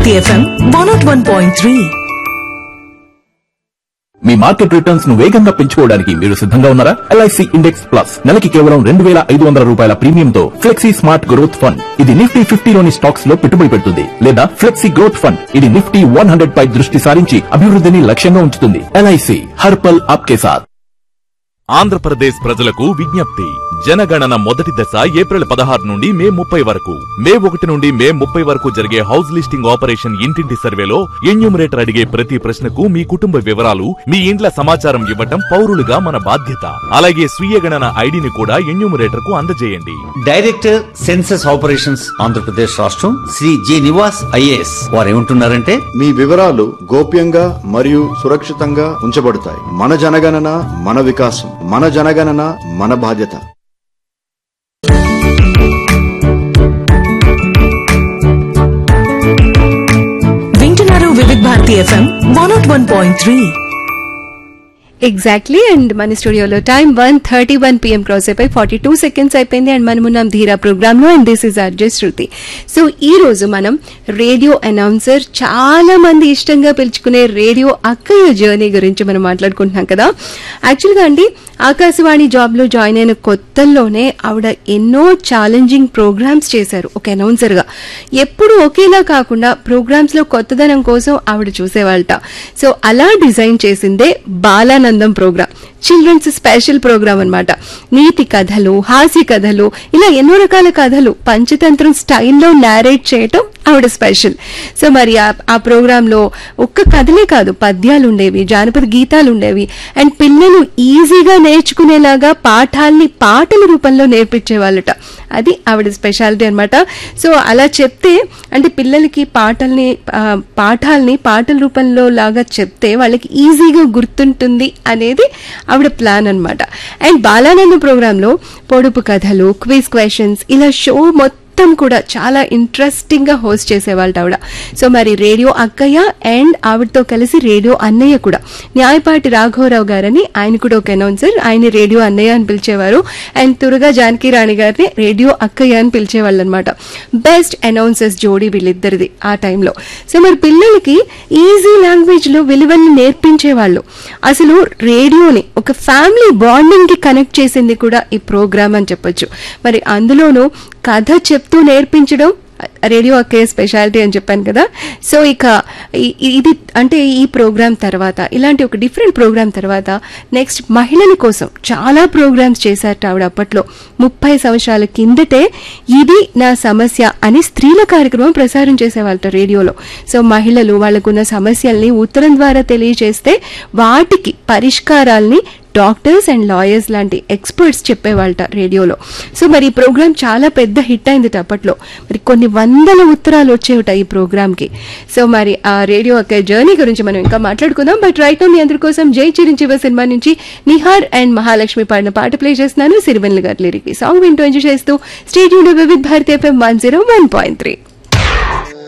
Bharati FM one naught one point three మీ market returns ను వేగంగా పెంచుకోవడానికి మీరు సిద్ధంగా ఉన్నారా ఎల్ఐసి ఇండెక్స్ ప్లస్ నెలకి కేవలం రెండు వేల ఐదు వందల రూపాయల ప్రీమియంతో ఫ్లెక్సీ స్మార్ట్ గ్రోత్ ఫండ్ ఇది నిఫ్టీ ఫిఫ్టీలోని స్టాక్స్ లో పెట్టుబడి పెడుతుంది లేదా ఫ్లెక్సీ గ్రోత్ ఫండ్ ఇది నిఫ్టీ వన్ హండ్రెడ్ పై దృష్టి సారించి అభివృద్ధిని లక్ష్యంగా ఉంచుతుంది ఎల్ఐసి హర్పల్ ఆప్కే సాథ్ ఆంధ్రప్రదేశ్ ప్రజలకు విజ్ఞప్తి జనగణన మొదటి దశ ఏప్రిల్ పదహారు నుండి మే ముప్పై వరకు మే ఒకటి నుండి మే ముప్పై వరకు జరిగే హౌస్ లిస్టింగ్ ఆపరేషన్ ఇంటింటి సర్వేలో ఎన్యూమరేటర్ అడిగే ప్రతి ప్రశ్నకు మీ కుటుంబ వివరాలు మీ ఇండ్ల సమాచారం ఇవ్వటం పౌరులుగా మన బాధ్యత అలాగే స్వీయ గణన ఐడిని కూడా ఎన్యూమరేటర్ కు అందజేయండి డైరెక్టర్ సెన్సస్ ఆపరేషన్స్ ఆంధ్రప్రదేశ్ రాష్ట్రం శ్రీ జి నివాస్ ఐఏఎస్ వారు ఏమంటున్నారంటే మీ వివరాలు గోప్యంగా మరియు సురక్షితంగా ఉంచబడతాయి మన జనగణన మన వికాసం మన జనగణన మన బాధ్యత వింటున్నారు Vividh Bharati FM one naught one point three exactly and మన స్టూడియోలో time one thirty one PM cross అయిపోయి ఫార్టీ టూ సెకండ్స్ అయిపోయింది అండ్ మనం ఉన్నాం ధీరా ప్రోగ్రామ్ లో and this is RJ Shruti so ఈ రోజు మనం రేడియో అనౌన్సర్ చాలా మంది ఇష్టంగా పిలుచుకునే రేడియో అక్కయ్య జర్నీ గురించి మనం మాట్లాడుకుంటున్నాం కదా యాక్చువల్గా అండి ఆకాశవాణి జాబ్ లో జాయిన్ అయిన కొత్తల్లోనే ఆవిడ ఎన్నో ఛాలెంజింగ్ ప్రోగ్రామ్స్ చేశారు ఒక అనౌన్సర్ గా ఎప్పుడు ఒకేలా కాకుండా ప్రోగ్రామ్స్ లో కొత్తదనం కోసం ఆవిడ చూసేవాళ్ళట సో అలా డిజైన్ చేసిందే బాలానందం ప్రోగ్రామ్ చిల్డ్రన్స్ స్పెషల్ ప్రోగ్రామ్ అన్నమాట నీతి కథలు హాస్య కథలు ఇలా ఎన్నో రకాల కథలు పంచతంత్రం స్టైల్లో నేరేట్ చేయటం ఆవిడ స్పెషల్ సో మరి ఆ- ఆ ప్రోగ్రామ్ లో ఒక్క కథలే కాదు పద్యాలు ఉండేవి జానపద గీతాలు ఉండేవి అండ్ పిల్లలు ఈజీగా నేర్చుకునేలాగా పాఠాల్ని పాటల రూపంలో నేర్పించేవాళ్ళట అది ఆవిడ స్పెషాలిటీ అన్నమాట సో అలా చెప్తే అంటే పిల్లలకి పాటల్ని ఆ, పాఠాల్ని పాటల రూపంలో లాగా చెప్తే వాళ్ళకి ఈజీగా గుర్తుంటుంది అనేది ఆవిడ ప్లాన్ అన్నమాట అండ్ బాలానంద ప్రోగ్రాంలో పొడుపు కథలు క్విజ్ క్వశ్చన్స్ ఇలా షో మొత్తం కూడా చాలా ఇంట్రెస్టింగ్ గా హోస్ట్ చేసేవాళ్ళు ఆవిడ సో మరి రేడియో అక్కయ్య అండ్ ఆవిడతో కలిసి రేడియో అన్నయ్య కూడా న్యాయపాటి రాఘవరావు గారని ఆయన కూడా ఒక అనౌన్సర్ ఆయన రేడియో అన్నయ్య అని పిలిచేవారు అండ్ తురుగా జానకి రాణి గారిని రేడియో అక్కయ్య అని పిలిచేవాళ్ళు అనమాట బెస్ట్ అనౌన్సర్స్ జోడీ వీళ్ళిద్దరిది ఆ టైంలో సో మరి పిల్లలకి ఈజీ లాంగ్వేజ్ లో విలువల్ని నేర్పించేవాళ్ళు అసలు రేడియోని ఒక ఫ్యామిలీ బాండింగ్ కి కనెక్ట్ చేసింది కూడా ఈ ప్రోగ్రామ్ అని చెప్పొచ్చు మరి అందులోనూ కథ చెప్తూ నేర్పించడం రేడియో అక్కయ్య స్పెషాలిటీ అని చెప్పాను కదా సో ఇక ఈ- ఇది అంటే ఈ ప్రోగ్రామ్ తర్వాత ఇలాంటి ఒక డిఫరెంట్ ప్రోగ్రామ్ తర్వాత నెక్స్ట్ మహిళల కోసం చాలా ప్రోగ్రామ్స్ చేశారట ఆవిడ అప్పట్లో ముప్పై సంవత్సరాల కిందటే ఇది నా సమస్య అని స్త్రీల కార్యక్రమం ప్రసారం చేసేవాళ్ళట రేడియోలో సో మహిళలు వాళ్ళకున్న సమస్యల్ని ఉత్తరం ద్వారా తెలియజేస్తే వాటికి పరిష్కారాల్ని డాక్టర్స్ అండ్ లాయర్స్ లాంటి ఎక్స్పర్ట్స్ చెప్పేవాళ్ళట రేడియోలో సో మరి ఈ ప్రోగ్రామ్ చాలా పెద్ద హిట్ అయింది అప్పట్లో మరి కొన్ని వందల ఉత్తరాలు వచ్చేవిట ఈ ప్రోగ్రామ్కి సో మరి ఆ రేడియో ఒక జర్నీ గురించి మనం ఇంకా మాట్లాడుకుందాం బట్ రైట్ మీ అందరి కోసం జై చిరంజీవ సినిమా నుంచి నిహార్ అండ్ మహాలక్ష్మి పాడిన పాట ప్లే చేస్తున్నాను సిరివెన్ల గారి లిరిక్ ఈ సాంగ్ వింటూ ఎంజాయ్ చేస్తూ stadium Vividh Bharati FM one zero one point three